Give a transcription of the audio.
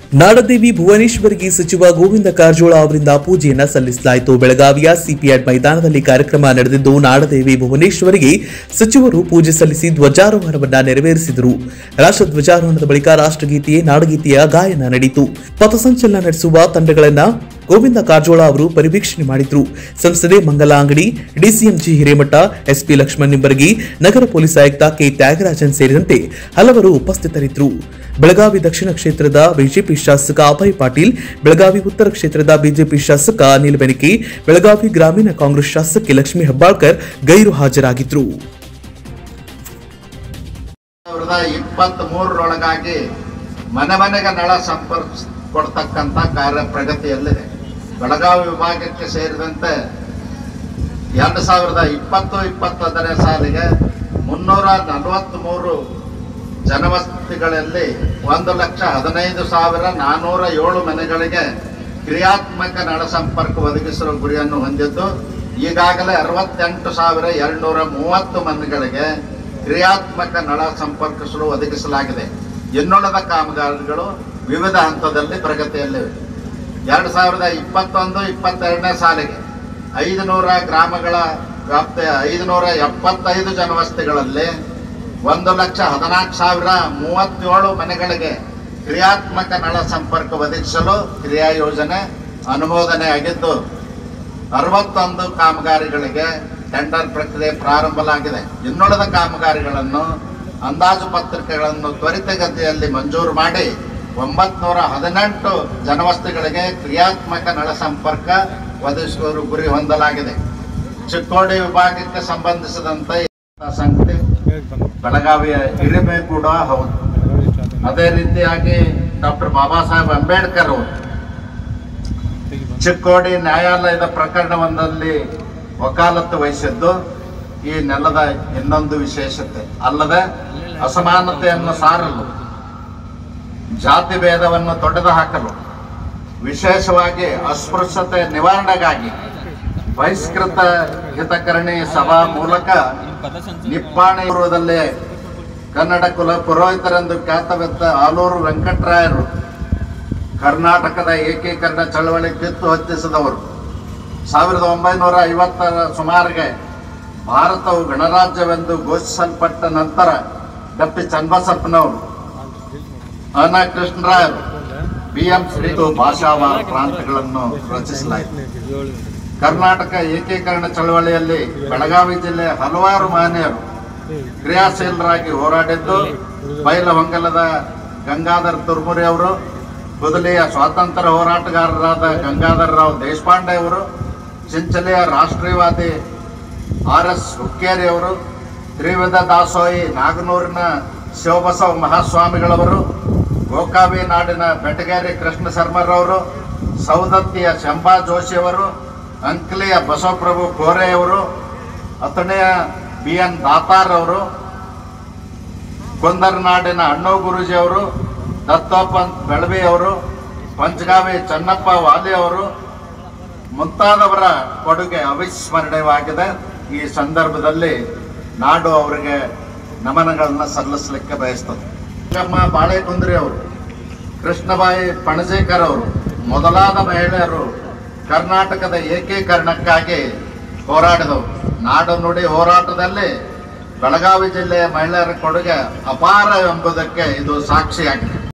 ನಾಡದೇವಿ ಭುವನೇಶ್ವರಿಗೆ ಸಚಿವ ಗೋವಿಂದ ಕಾರಜೋಳ ಅವರಿಂದ ಪೂಜೆಯನ್ನ ಸಲ್ಲಿಸಲಾಯಿತು ಬೆಳಗಾವಿಯ ಸಿಪಿಎಡ್ ಮೈದಾನದಲ್ಲಿ ಕಾರ್ಯಕ್ರಮ ನಡೆದಿದ್ದು ನಾಡದೇವಿ ಭುವನೇಶ್ವರಿಗೆ ಸಚಿವರು ಪೂಜೆ ಸಲ್ಲಿಸಿ ಧ್ವಜಾರೋಹಣವನ್ನ ನೆರವೇರಿಸಿದರು ರಾಷ್ಟ್ರ ಧ್ವಜಾರೋಹಣದ ಬಳಿಕ ರಾಷ್ಟ್ರಗೀತೆಯೇ ನಾಡಗೀತೆಯ ಗಾಯನ ನಡೆಯಿತು ಪಥಸಂಚಲನ ನಡೆಸುವ ತಂಡಗಳನ್ನ ಗೋವಿಂದ ಕಾರಜೋಳ ಅವರು ಪರಿವೀಕ್ಷಣೆ ಮಾಡಿದ್ರು ಸಂಸದೆ ಮಂಗಲಾ ಅಂಗಡಿ ಡಿಸಿಎಂಜಿ ಹಿರೇಮಠ ಎಸ್ಪಿ ಲಕ್ಷ್ಮಣ್ ನಿಂಬರ್ಗಿ ನಗರ ಪೊಲೀಸ್ ಆಯುಕ್ತ ಕೆ ತ್ಯಾಗರಾಜನ್ ಸೇರಿದಂತೆ ಹಲವರು ಉಪಸ್ಥಿತರಿದ್ದರು ಬೆಳಗಾವಿ ದಕ್ಷಿಣ ಕ್ಷೇತ್ರದ ಬಿಜೆಪಿ ಶಾಸಕ ಅಭಯ್ ಪಾಟೀಲ್ ಬೆಳಗಾವಿ ಉತ್ತರ ಕ್ಷೇತ್ರದ ಬಿಜೆಪಿ ಶಾಸಕ ಅನಿಲ್ ಬೆನಕಿ ಬೆಳಗಾವಿ ಗ್ರಾಮೀಣ ಕಾಂಗ್ರೆಸ್ ಶಾಸಕಿ ಲಕ್ಷ್ಮೀ ಹೆಬ್ಬಾಳ್ಕರ್ ಗೈರು ಹಾಜರಾಗಿದ್ರು ಸಾವಿರದ ಇಪ್ಪತ್ತ್ ಮೂರರೊಳಗಾಗಿ ಮನೆ ಮನೆಗೆ ನಳ ಸಂಪರ್ಕ ಕೊಡ್ತಕ್ಕಂಥ ಕಾರ್ಯ ಪ್ರಗತಿಯಲ್ಲಿದೆ ಬೆಳಗಾವಿ ವಿಭಾಗಕ್ಕೆ ಸೇರಿದಂತೆ ಎರಡು ಸಾವಿರದ ಇಪ್ಪತ್ತು ಇಪ್ಪತ್ತೊಂದನೇ ಸಾಲಿಗೆ ಮುನ್ನೂರ ನಲವತ್ತ್ಮೂರು ಜನವಸತಿಗಳಲ್ಲಿ ಒಂದು ಲಕ್ಷ ಹದಿನೈದು ಸಾವಿರ ನಾನ್ನೂರ ಏಳು ಮನೆಗಳಿಗೆ ಕ್ರಿಯಾತ್ಮಕ ನಳ ಸಂಪರ್ಕ ಒದಗಿಸುವ ಗುರಿಯನ್ನು ಹೊಂದಿದ್ದು ಈಗಾಗಲೇ ಅರವತ್ತೆಂಟು ಸಾವಿರ ಎರಡುನೂರ ಮೂವತ್ತು ಮನೆಗಳಿಗೆ ಕ್ರಿಯಾತ್ಮಕ ನಳ ಸಂಪರ್ಕಿಸಲು ಒದಗಿಸಲಾಗಿದೆ ಇನ್ನುಳಿದ ಕಾಮಗಾರಿಗಳು ವಿವಿಧ ಹಂತದಲ್ಲಿ ಪ್ರಗತಿಯಲ್ಲಿವೆ ಎರಡು ಸಾವಿರದ ಇಪ್ಪತ್ತೊಂದು ಇಪ್ಪತ್ತೆರಡನೇ ಸಾಲಿಗೆ ಐದು ನೂರ ಗ್ರಾಮಗಳ ವ್ಯಾಪ್ತಿಯ ಐದು ನೂರ ಎಪ್ಪತ್ತೈದು ಜನವಸತಿಗಳಲ್ಲಿ ಒಂದು ಲಕ್ಷ ಹದಿನಾಲ್ಕು ಸಾವಿರ ಮೂವತ್ತೇಳು ಮನೆಗಳಿಗೆ ಕ್ರಿಯಾತ್ಮಕ ನಳ ಸಂಪರ್ಕ ಒದಗಿಸಲು ಕ್ರಿಯಾ ಯೋಜನೆ ಅನುಮೋದನೆ ಆಗಿದ್ದು ಅರವತ್ತೊಂದು ಕಾಮಗಾರಿಗಳಿಗೆ ಟೆಂಡರ್ ಪ್ರಕ್ರಿಯೆ ಪ್ರಾರಂಭವಾಗಿದೆ ಇನ್ನುಳಿದ ಕಾಮಗಾರಿಗಳನ್ನು ಅಂದಾಜು ಪತ್ರಿಕೆಗಳನ್ನು ತ್ವರಿತಗತಿಯಲ್ಲಿ ಮಂಜೂರು ಮಾಡಿ ಒಂಬತ್ನೂರ ಹದಿನೆಂಟು ಜನವಸತಿಗಳಿಗೆ ಕ್ರಿಯಾತ್ಮಕ ನಳ ಸಂಪರ್ಕ ಒದಗಿಸುವ ಗುರಿ ಹೊಂದಲಾಗಿದೆ ಚಿಕ್ಕೋಡಿ ವಿಭಾಗಕ್ಕೆ ಸಂಬಂಧಿಸಿದಂತೆ ಈ ಸಂಗತಿ ಬೆಳಗಾವಿಯ ಹಿರಿಮೆ ಕೂಡ ಹೌದು ಅದೇ ರೀತಿಯಾಗಿ ಡಾಕ್ಟರ್ ಬಾಬಾ ಸಾಹೇಬ್ ಅಂಬೇಡ್ಕರ್ ಅವರು ಚಿಕ್ಕೋಡಿ ನ್ಯಾಯಾಲಯದ ಪ್ರಕರಣವೊಂದರಲ್ಲಿ ವಕಾಲತ್ತು ವಹಿಸಿದ್ದು ಈ ನೆಲದ ಇನ್ನೊಂದು ವಿಶೇಷತೆ ಅಲ್ಲದೆ ಅಸಮಾನತೆಯನ್ನು ಸಾರಲು ಜಾತಿ ಭೇದವನ್ನು ತೊಡೆದು ಹಾಕಲು ವಿಶೇಷವಾಗಿ ಅಸ್ಪೃಶ್ಯತೆ ನಿವಾರಣೆಗಾಗಿ ಬಹಿಷ್ಕೃತ ಹಿತಕರಣಿ ಸಭಾ ಮೂಲಕ ನಿಪ್ಪಾಣಿ ಪೂರ್ವದಲ್ಲೇ ಕನ್ನಡ ಕುಲ ಪುರೋಹಿತರೆಂದು ಖ್ಯಾತವೆತ್ತ ಆಲೂರು ವೆಂಕಟರಾಯರು ಕರ್ನಾಟಕದ ಏಕೀಕರಣ ಚಳವಳಿ ಕಿತ್ತು ಹತ್ತಿಸಿದವರು ಸಾವಿರದ ಒಂಬೈನೂರ ಐವತ್ತರ ಸುಮಾರಿಗೆ ಭಾರತವು ಗಣರಾಜ್ಯವೆಂದು ಘೋಷಿಸಲ್ಪಟ್ಟ ನಂತರ ಡಪ್ಪಿ ಚನ್ನಬಸಪ್ಪನವರು ಅನ ಕೃಷ್ಣರಾಯರು ಬಿ ಎಂ ಶ್ರೀತು ಭಾಷಾವಾರ ಪ್ರಾಂತಗಳನ್ನು ರಚಿಸಲಾಯಿತು ಕರ್ನಾಟಕ ಏಕೀಕರಣ ಚಳವಳಿಯಲ್ಲಿ ಬೆಳಗಾವಿ ಜಿಲ್ಲೆ ಹಲವಾರು ಮಹನೀಯರು ಕ್ರಿಯಾಶೀಲರಾಗಿ ಹೋರಾಡಿದ್ದು ಬೈಲಹೊಂಗಲದ ಗಂಗಾಧರ್ ತುರ್ಮುರಿ ಅವರು ಬುದಲಿಯ ಸ್ವಾತಂತ್ರ್ಯ ಹೋರಾಟಗಾರರಾದ ಗಂಗಾಧರ ರಾವ್ ದೇಶಪಾಂಡೆ ಅವರು ಚಿಂಚಲೆಯ ರಾಷ್ಟ್ರೀಯವಾದಿ ಆರ್ ಎಸ್ ಹುಕ್ಕೇರಿ ಅವರು ತ್ರಿವಿಧ ದಾಸೋಹಿ ನಾಗನೂರಿನ ಶಿವಬಸವ ಮಹಾಸ್ವಾಮಿಗಳವರು ಗೋಕಾವಿ ನಾಡಿನ ಬೆಟಗೇರಿ ಕೃಷ್ಣ ಶರ್ಮರವರು ಸೌದತ್ತಿಯ ಶಂಭಾ ಜೋಶಿಯವರು ಅಂಕ್ಲಿಯ ಬಸವಪ್ರಭು ಕೋರೆಯವರು ಅಥಣಿಯ ಬಿ ಎನ್ ದಾತಾರ್ ಅವರು ಕೊಂದರ್ನಾಡಿನ ಅಣ್ಣೋ ಗುರೂಜಿ ಅವರು ದತ್ತೋಪಂತ್ ಬೆಳವಿ ಅವರು ಪಂಚಗಾವಿ ಚನ್ನಪ್ಪ ವಾಲಿ ಅವರು ಮುಂತಾದವರ ಕೊಡುಗೆ ಅವಿಸ್ಮರಣೀಯವಾಗಿದೆ ಈ ಸಂದರ್ಭದಲ್ಲಿ ನಾಡು ಅವರಿಗೆ ನಮನಗಳನ್ನು ಸಲ್ಲಿಸಲಿಕ್ಕೆ ಬಯಸ್ತದೆ ನಮ್ಮ ಬಾಳೆಕುಂದ್ರಿ ಅವರು ಕೃಷ್ಣಬಾಯಿ ಪಣಜೇಕರ್ ಅವರು ಮೊದಲಾದ ಮಹಿಳೆಯರು ಕರ್ನಾಟಕದ ಏಕೀಕರಣಕ್ಕಾಗಿ ಹೋರಾಡಿದವರು ನಾಡು ನುಡಿ ಹೋರಾಟದಲ್ಲಿ ಬೆಳಗಾವಿ ಜಿಲ್ಲೆಯ ಮಹಿಳೆಯರ ಕೊಡುಗೆ ಅಪಾರ ಎಂಬುದಕ್ಕೆ ಇದು ಸಾಕ್ಷಿಯಾಗಿದೆ